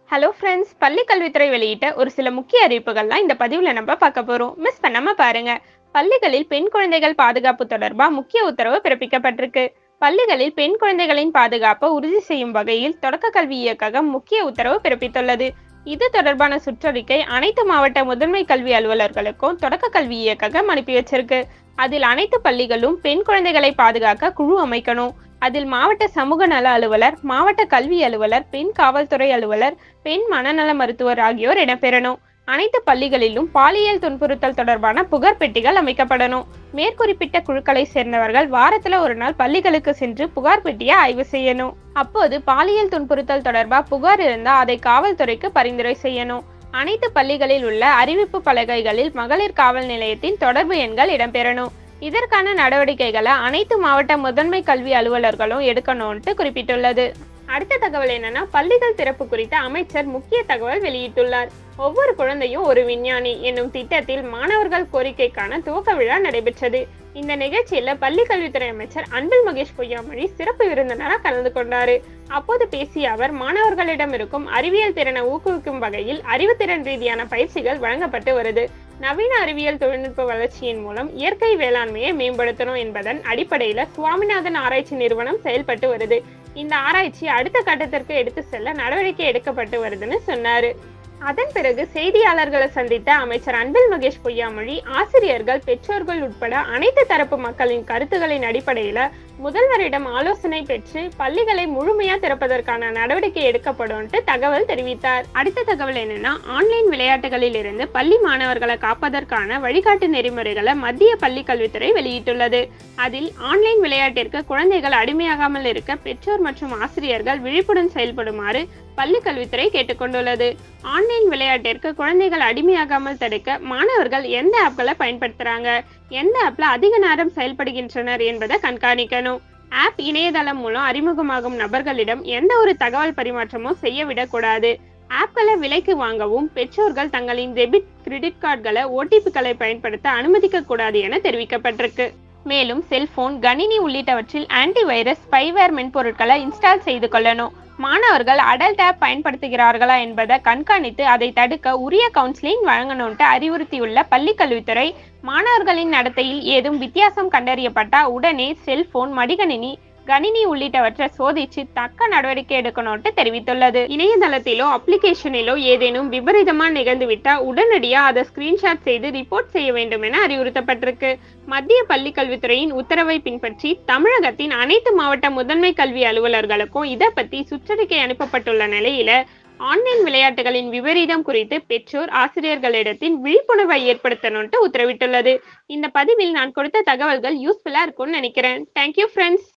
hello friends பள்ளி கல்வித்துறை வெளியிட்ட ஒரு சில முக்கிய அறிவிப்புகள்லாம் இந்த பதிவில் நம்ம பார்க்க போகிறோம் மிஸ் பண்ணாம பாருங்க பள்ளிகளில் பெண் குழந்தைகள் பாதுகாப்பு தொடர்பாக முக்கிய உத்தரவு பிறப்பிக்கப்பட்டிருக்கு பள்ளிகளில் பெண் குழந்தைகளின் பாதுகாப்பை உறுதி செய்யும் வகையில் தொடக்க கல்வி இயக்ககம் முக்கிய உத்தரவு பிறப்பித்துள்ளது இது தொடர்பான சுற்றறிக்கை அனைத்து மாவட்ட முதன்மை கல்வி அலுவலர்களுக்கும் தொடக்க கல்வி இயக்ககம் அனுப்பி வச்சிருக்கு அதில் அனைத்து பள்ளிகளும் பெண் குழந்தைகளை பாதுகாக்க குழு அமைக்கணும் அதில் மாவட்ட சமூக நல அலுவலர் மாவட்ட கல்வி அலுவலர் பெண் காவல்துறை அலுவலர் பெண் மனநல மருத்துவர் ஆகியோர் இடம்பெறணும் அனைத்து பள்ளிகளிலும் பாலியல் துன்புறுத்தல் தொடர்பான புகார் பெட்டிகள் அமைக்கப்படணும் மேற்குறிப்பிட்ட குழுக்களை சேர்ந்தவர்கள் வாரத்துல ஒரு நாள் பள்ளிகளுக்கு சென்று புகார் பெட்டியை ஆய்வு செய்யணும் அப்போது பாலியல் துன்புறுத்தல் தொடர்பா புகார் இருந்தா அதை காவல்துறைக்கு பரிந்துரை செய்யணும் அனைத்து பள்ளிகளில் உள்ள அறிவிப்பு பலகைகளில் மகளிர் காவல் நிலையத்தின் தொடர்பு எண்கள் இடம்பெறணும் இதற்கான நடவடிக்கைகளை அனைத்து மாவட்ட முதன்மை கல்வி அலுவலர்களும் எடுக்கணும்ட்டு குறிப்பிட்டுள்ளது அடுத்த தகவல் என்னன்னா பள்ளிகள் திறப்பு குறித்த அமைச்சர் முக்கிய தகவல் வெளியிட்டுள்ளார் ஒவ்வொரு குழந்தையும் ஒரு விஞ்ஞானி என்னும் திட்டத்தில் மாணவர்கள் கோரிக்கைக்கான துவக்க விழா நடைபெற்றது இந்த நிகழ்ச்சியில பள்ளி கல்வித்துறை அமைச்சர் அன்பில் மகேஷ் பொய்யாமொழி சிறப்பு விருந்தினராக கலந்து கொண்டாரு அப்போது பேசிய அவர் மாணவர்களிடம் இருக்கும் அறிவியல் திறனை ஊக்குவிக்கும் வகையில் அறிவுத்திறன் ரீதியான பயிற்சிகள் வழங்கப்பட்டு வருது நவீன அறிவியல் தொழில்நுட்ப வளர்ச்சியின் மூலம் இயற்கை வேளாண்மையை மேம்படுத்தணும் என்பதன் அடிப்படையில சுவாமிநாதன் ஆராய்ச்சி நிறுவனம் செயல்பட்டு வருது இந்த ஆராய்ச்சி அடுத்த கட்டத்திற்கு எடுத்து செல்ல நடவடிக்கை எடுக்கப்பட்டு வருதுன்னு சொன்னாரு அதன் பிறகு செய்தியாளர்களை சந்தித்த அமைச்சர் அன்பில் மகேஷ் பொய்யாமொழி ஆசிரியர்கள் பெற்றோர்கள் உட்பட அனைத்து தரப்பு மக்களின் கருத்துகளின் அடிப்படையில முதல்வரிடம் ஆலோசனை பெற்று பள்ளிகளை முழுமையா திறப்பதற்கான நடவடிக்கை எடுக்கப்படும் தகவல் தெரிவித்தார் அடுத்த தகவல் என்னன்னா ஆன்லைன் விளையாட்டுகளில் இருந்து பள்ளி மாணவர்களை காப்பதற்கான வழிகாட்டு நெறிமுறைகளை மத்திய பள்ளி கல்வித்துறை வெளியிட்டுள்ளது அதில் ஆன்லைன் விளையாட்டிற்கு குழந்தைகள் அடிமையாகாமல் இருக்க பெற்றோர் மற்றும் ஆசிரியர்கள் விழிப்புடன் செயல்படுமாறு பள்ளி கல்வித்துறை கேட்டுக்கொண்டுள்ளது ஆன்லைன் விளையாட்டிற்கு குழந்தைகள் அடிமையாகாமல் தடுக்க மாணவர்கள் எந்த ஆப்களை பயன்படுத்துறாங்க எந்த ஆப்ல அதிக நேரம் செயல்படுகின்றனர் என்பதை கண்காணிக்கணும் ஆப் இணையதளம் மூலம் அறிமுகமாகும் நபர்களிடம் எந்த ஒரு தகவல் பரிமாற்றமும் செய்ய விடக்கூடாது ஆப்களை விலைக்கு வாங்கவும் பெற்றோர்கள் தங்களின் டெபிட் கிரெடிட் கார்டுகளை ஓடிபிக்களை பயன்படுத்த அனுமதிக்க கூடாது என தெரிவிக்கப்பட்டிருக்கு மேலும் செல்போன் கணினி உள்ளிட்டவற்றில் ஆன்டி வைரஸ் ஸ்பைவேர் மென்பொருட்களை இன்ஸ்டால் செய்து கொள்ளணும் மாணவர்கள் அடல்ட் ஆப் பயன்படுத்துகிறார்களா என்பதை கண்காணித்து அதை தடுக்க உரிய கவுன்சிலிங் வழங்கணும்ட்டு அறிவுறுத்தியுள்ள பள்ளி கல்வித்துறை மாணவர்களின் நடத்தையில் ஏதும் வித்தியாசம் கண்டறியப்பட்டா உடனே செல்போன் மடிகணினி கணினி உள்ளிட்டவற்றை சோதிச்சு தக்க நடவடிக்கை எடுக்கணும்ட்டு தெரிவித்துள்ளது இணையதளத்திலோ அப்ளிகேஷனிலோ ஏதேனும் விபரீதமா நிகழ்ந்துவிட்டா உடனடியா அதை ஸ்கிரீன்ஷாட் செய்து ரிப்போர்ட் செய்ய வேண்டும் என அறிவுறுத்தப்பட்டிருக்கு மத்திய பள்ளி கல்வித்துறையின் உத்தரவை பின்பற்றி தமிழகத்தின் அனைத்து மாவட்ட முதன்மை கல்வி அலுவலர்களுக்கும் இதை பத்தி சுற்றறிக்கை அனுப்பப்பட்டுள்ள நிலையில ஆன்லைன் விளையாட்டுகளின் விபரீதம் குறித்து பெற்றோர் ஆசிரியர்களிடத்தில் விழிப்புணர்வை ஏற்படுத்தணும்ட்டு உத்தரவிட்டுள்ளது இந்த பதிவில் நான் கொடுத்த தகவல்கள் யூஸ்ஃபுல்லா இருக்கும்னு நினைக்கிறேன் தேங்க்யூ ஃப்ரெண்ட்ஸ்